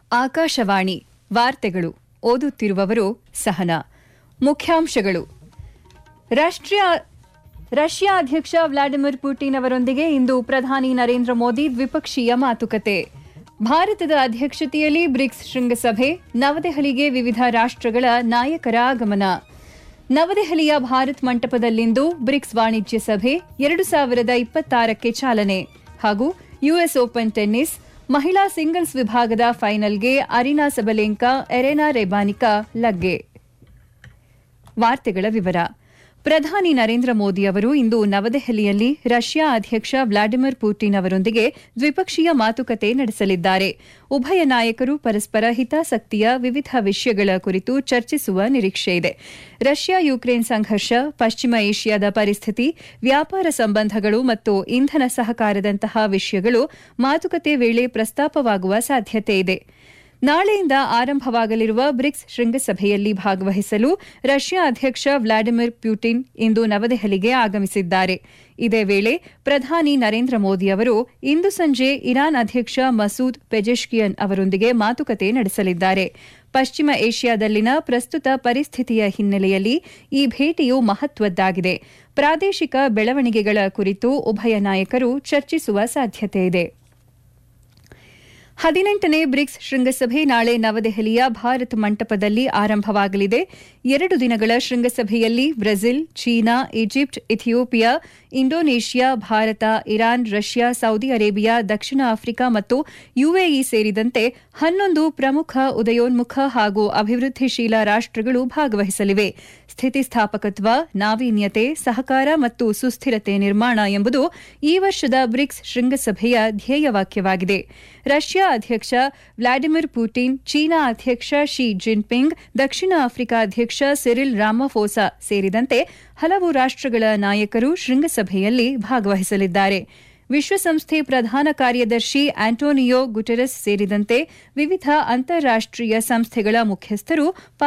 ಆಕಾಶವಾಣಿ ವಾರ್ತೆಗಳು ಓದುತ್ತಿರುವವರು ಸಹನಾ ಮುಖ್ಯಾಂಶಗಳು ರಾಷ್ಟ್ರೀಯ ರಷ್ಯಾ ಅಧ್ಯಕ್ಷ ವ್ಲಾಡಿಮಿರ್ ಪುಟಿನ್ ಅವರೊಂದಿಗೆ ಇಂದು ಪ್ರಧಾನಿ ನರೇಂದ್ರ ಮೋದಿ ದ್ವಿಪಕ್ಷೀಯ ಮಾತುಕತೆ ಭಾರತದ ಅಧ್ಯಕ್ಷತೆಯಲ್ಲಿ ಬ್ರಿಕ್ಸ್ ಶೃಂಗಸಭೆ ನವದೆಹಲಿಗೆ ವಿವಿಧ ರಾಷ್ಟ್ರಗಳ ನಾಯಕರ ಆಗಮನ ನವದೆಹಲಿಯ ಭಾರತ್ ಮಂಟಪದಲ್ಲಿಂದು ಬ್ರಿಕ್ಸ್ ವಾಣಿಜ್ಯ ಸಭೆ ಎರಡು ಸಾವಿರದ ಇಪ್ಪತ್ತಾರಕ್ಕೆ ಚಾಲನೆ ಹಾಗೂ ಯುಎಸ್ ಓಪನ್ ಟೆನ್ನಿಸ್ ಮಹಿಳಾ ಸಿಂಗಲ್ಸ್ ವಿಭಾಗದ ಫೈನಲ್ಗೆ ಅರಿನಾ ಸಬಲೆಂಕಾ ಎರೆನಾ ರೆಬಾನಿಕಾ ಲಗ್ಗೆ ವಾರ್ತೆಗಳ ವಿವರ ಪ್ರಧಾನಿ ನರೇಂದ್ರ ಮೋದಿ ಅವರು ಇಂದು ನವದೆಹಲಿಯಲ್ಲಿ ರಷ್ಯಾ ಅಧ್ಯಕ್ಷ ವ್ಲಾಡಿಮಿರ್ ಪುಟಿನ್ ಅವರೊಂದಿಗೆ ದ್ವಿಪಕ್ಷೀಯ ಮಾತುಕತೆ ನಡೆಸಲಿದ್ದಾರೆ ಉಭಯ ನಾಯಕರು ಪರಸ್ಪರ ಹಿತಾಸಕ್ತಿಯ ವಿವಿಧ ವಿಷಯಗಳ ಕುರಿತು ಚರ್ಚಿಸುವ ನಿರೀಕ್ಷೆಯಿದೆ ರಷ್ಯಾ ಯುಕ್ರೇನ್ ಸಂಘರ್ಷ ಪಶ್ಚಿಮ ಏಷ್ಯಾದ ಪರಿಸ್ಥಿತಿ ವ್ಯಾಪಾರ ಸಂಬಂಧಗಳು ಮತ್ತು ಇಂಧನ ಸಹಕಾರದಂತಹ ವಿಷಯಗಳು ಮಾತುಕತೆ ವೇಳೆ ಪ್ರಸ್ತಾಪವಾಗುವ ಸಾಧ್ಯತೆಯಿದೆ ನಾಳೆಯಿಂದ ಆರಂಭವಾಗಲಿರುವ ಬ್ರಿಕ್ಸ್ ಶೃಂಗಸಭೆಯಲ್ಲಿ ಭಾಗವಹಿಸಲು ರಷ್ಯಾ ಅಧ್ಯಕ್ಷ ವ್ಲಾಡಿಮಿರ್ ಪ್ಯೂಟಿನ್ ಇಂದು ನವದೆಹಲಿಗೆ ಆಗಮಿಸಿದ್ದಾರೆ ಇದೇ ವೇಳೆ ಪ್ರಧಾನಿ ನರೇಂದ್ರ ಮೋದಿ ಅವರು ಇಂದು ಸಂಜೆ ಇರಾನ್ ಅಧ್ಯಕ್ಷ ಮಸೂದ್ ಪೆಜೆಶ್ಕಿಯನ್ ಅವರೊಂದಿಗೆ ಮಾತುಕತೆ ನಡೆಸಲಿದ್ದಾರೆ ಪಶ್ಚಿಮ ಏಷ್ಯಾದಲ್ಲಿನ ಪ್ರಸ್ತುತ ಪರಿಸ್ಥಿತಿಯ ಹಿನ್ನೆಲೆಯಲ್ಲಿ ಈ ಭೇಟಿಯು ಮಹತ್ವದ್ದಾಗಿದೆ ಪ್ರಾದೇಶಿಕ ಬೆಳವಣಿಗೆಗಳ ಕುರಿತು ಉಭಯ ನಾಯಕರು ಚರ್ಚಿಸುವ ಸಾಧ್ಯತೆಯಿದೆ ಹದಿನೆಂಟನೇ ಬ್ರಿಕ್ಸ್ ಶೃಂಗಸಭೆ ನಾಳೆ ನವದೆಹಲಿಯ ಭಾರತ್ ಮಂಟಪದಲ್ಲಿ ಆರಂಭವಾಗಲಿದೆ ಎರಡು ದಿನಗಳ ಶೃಂಗಸಭೆಯಲ್ಲಿ Brazil China Egypt Ethiopia Indonesia Bharat Iran Russia Saudi Arabia ದಕ್ಷಿಣ ಆಫ್ರಿಕಾ ಮತ್ತು ಯುಎಇ ಸೇರಿದಂತೆ ಹನ್ನೊಂದು ಪ್ರಮುಖ ಉದಯೋನ್ಮುಖ ಹಾಗೂ ಅಭಿವೃದ್ಧಿಶೀಲ ರಾಷ್ಟಗಳು ಭಾಗವಹಿಸಲಿವೆ ಸ್ಥಿತಿಸ್ಥಾಪಕತ್ವ ನಾವೀನ್ಯತೆ ಸಹಕಾರ ಮತ್ತು ಸುಸ್ಥಿರತೆ ನಿರ್ಮಾಣ ಎಂಬುದು ಈ ವರ್ಷದ ಬ್ರಿಕ್ಸ್ ಶೃಂಗಸಭೆಯ ಧ್ಯೇಯವಾಕ್ಯವಾಗಿದೆ ರಷ್ಯಾ ಅಧ್ಯಕ್ಷ ವ್ಲಾಡಿಮಿರ್ ಪುಟಿನ್ ಚೀನಾ ಅಧ್ಯಕ್ಷ ಶಿ ಜಿನ್ಪಿಂಗ್ ದಕ್ಷಿಣ ಆಫ್ರಿಕಾ ಅಧ್ಯಕ್ಷ ಸಿರಿಲ್ ರಾಮಫೋಸಾ ಸೇರಿದಂತೆ ಹಲವು ರಾಷ್ಟಗಳ ನಾಯಕರು ಶೃಂಗಸಭೆಯಲ್ಲಿ ಭಾಗವಹಿಸಲಿದ್ದಾರೆ ವಿಶ್ವಸಂಸ್ಥೆ ಪ್ರಧಾನ ಕಾರ್ಯದರ್ಶಿ ಆಂಟೋನಿಯೋ ಗುಟೆರಸ್ ಸೇರಿದಂತೆ ವಿವಿಧ ಅಂತಾರಾಷ್ಟೀಯ ಸಂಸ್ಥೆಗಳ ಮುಖ್ಯಸ್ಥರು